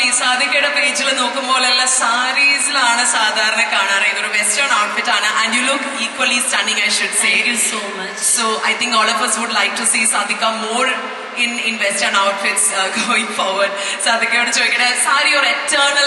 ഈ സാധിക്കയുടെ പേജിൽ നോക്കുമ്പോഴെല്ലാം സാരീസിലാണ് സാധാരണ കാണാറ് ഇതൊരു വെസ്റ്റേൺ ഔട്ട്ഫിറ്റ് ആണ് and you look equally stunning I should say Thank you so much. So I think all of us would like to see Sadhika more in, in Western outfits uh, going forward. സാധിക്കയോട് ചോദിക്കട്ടെ സാരി ഒരു eternal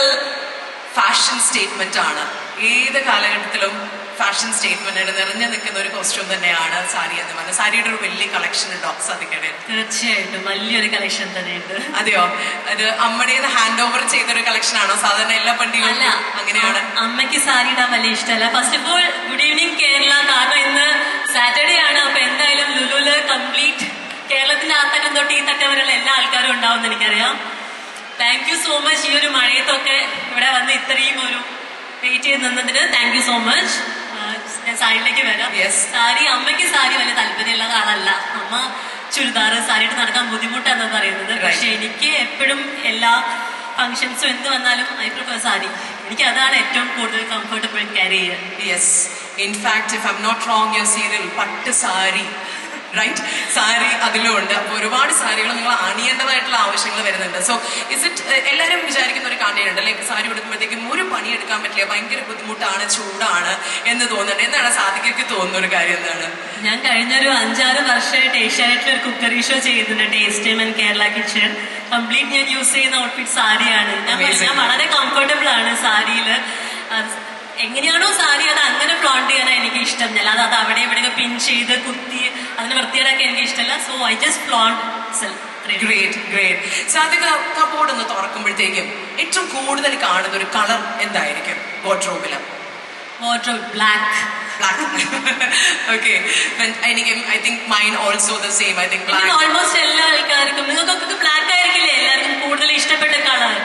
fashion statement ആണ് ഏത് കാലഘട്ടത്തിലും fashion statement നിറഞ്ഞു നിൽക്കുന്ന ഒരു costume തന്നെയാണ് സാരി എന്ന് പറഞ്ഞത് സാരിയുടെ ഒരു വലിയ കളക്ഷൻ ഉണ്ടോ സാധിക്കയുടെ തീർച്ചയായിട്ടും വലിയൊരു കളക്ഷൻ തന്നെയുണ്ട് അതെയോ അത് അമ്മടേത് ഹാൻഡ് ഓവർ ചെയ്തൊരു കളക്ഷൻ ആണോ സാധാരണ എല്ലാ അല്ല പണ്ടികളും അങ്ങനെയാണ് അ- അമ്മയ്ക്ക് സാരി ഇടാൻ വലിയ ഇഷ്ടമല്ല first of all good evening Kerala കാരണം ഇന്ന് സാറ്റർഡേ ആണ് അപ്പൊ എന്തായാലും ലുലുല് കംപ്ലീറ്റ് കേരളത്തിന്റെ ആ തട്ടം തൊട്ട് ഈ തട്ടം വരെയുള്ള എല്ലാ ആൾക്കാരും ഉണ്ടാവും എന്ന് എനിക്കറിയാം താങ്ക് യു സോ മച്ച് ഈ ഒരു മഴയത്തൊക്കെ ഇവിടെ വന്ന് ഇത്രയും ഒരു വെയിറ്റ് ചെയ്ത് നിന്നതിന് താങ്ക് യു സോ മച്ച് ഞാൻ സാരിയിലേക്ക് വരാം Yes. സാരി അമ്മയ്ക്ക് സാരി വലിയ താല്പര്യമുള്ള ആളല്ല അമ്മ ചുരിദാർ സാരിയിട്ട് നടക്കാൻ ബുദ്ധിമുട്ടാണെന്ന് പറയുന്നത് Right. പക്ഷെ എനിക്ക് എപ്പോഴും എല്ലാ ഫങ്ഷൻസും എന്ത് വന്നാലും ഐ പ്രിഫർ സാരി എനിക്ക് അതാണ് ഏറ്റവും കൂടുതൽ കംഫർട്ടബിൾ ക്യാരി ചെയ്യാൻ yes in fact if I'm not wrong your serial പട്ട് സാരി റൈറ്റ് സാരി അതിലും ഉണ്ട് അപ്പൊ ഒരുപാട് സാരികൾ നിങ്ങൾ അണിയേണ്ടതായിട്ടുള്ള ആവശ്യങ്ങൾ വരുന്നുണ്ട് സോ ഇസ് ഇറ്റ് എല്ലാവരും വിചാരിക്കുന്ന ഒരു കാര്യമുണ്ട് ലൈക്ക് സാരി ഉടുക്കുമ്പോഴത്തേക്കും ഒരു പണി എടുക്കാൻ പറ്റില്ല ഭയങ്കര ബുദ്ധിമുട്ടാണ് ചൂടാണ് എന്ന് തോന്നുന്നുണ്ട് എന്താണ് സാധിക്കൊക്കെ തോന്നുന്ന ഒരു കാര്യം എന്താണ് ഞാൻ കഴിഞ്ഞൊരു അഞ്ചാറ് വർഷമായിട്ട് ഏഷ്യാനെറ്റിൽ ഒരു കുക്കറി ഷോ ചെയ്യുന്നുണ്ട് taste time and Kerala kitchen complete ഞാൻ യൂസ് ചെയ്യുന്ന ഔട്ട്ഫിറ്റ് സാരിയാണ് ഞാൻ പറ- Amazing. ഞാൻ വളരെ കംഫർട്ടബിൾ ആണ് സാരിയിൽ എങ്ങനെയാണോ സാരി അത് അങ്ങനെ ഫ്ലോണ്ട് ചെയ്യാനാണ് എനിക്ക് ഇഷ്ടം ഞാൻ അത് അത് അവിടെ ഇവിടെ പിൻ ചെയ്ത് കുത്തി അതിന് വൃത്തിയേടാക്കാൻ എനിക്ക് ഇഷ്ടമല്ല so I just flaunt self great great Sadhika cupboard ഒന്ന് തുറക്കുമ്പോഴത്തേക്കും ഏറ്റവും കൂടുതൽ കാണുന്ന ഒരു കളർ എന്തായിരിക്കും വാർഡ്രോബില് വാർഡ്രോബ് ബ്ലാക്ക് ബ്ലാക്ക് ഓക്കെ എനിക്ക് I think mine also the same I think black almost എല്ലാ ആൾക്കാർക്കും നിങ്ങൾക്കൊക്കെ ബ്ലാക്ക് ആയിരിക്കില്ലേ എല്ലാവർക്കും കൂടുതൽ ഇഷ്ടപ്പെട്ട കളർ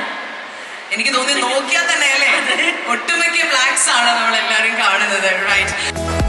എനിക്ക് തോന്നി നോക്കിയാൽ തന്നെ അല്ലേ ഒട്ടുമിക്ക ബ്ലാക്സ് ആണ് നമ്മൾ എല്ലാവരും കാണുന്നത് റൈറ്റ്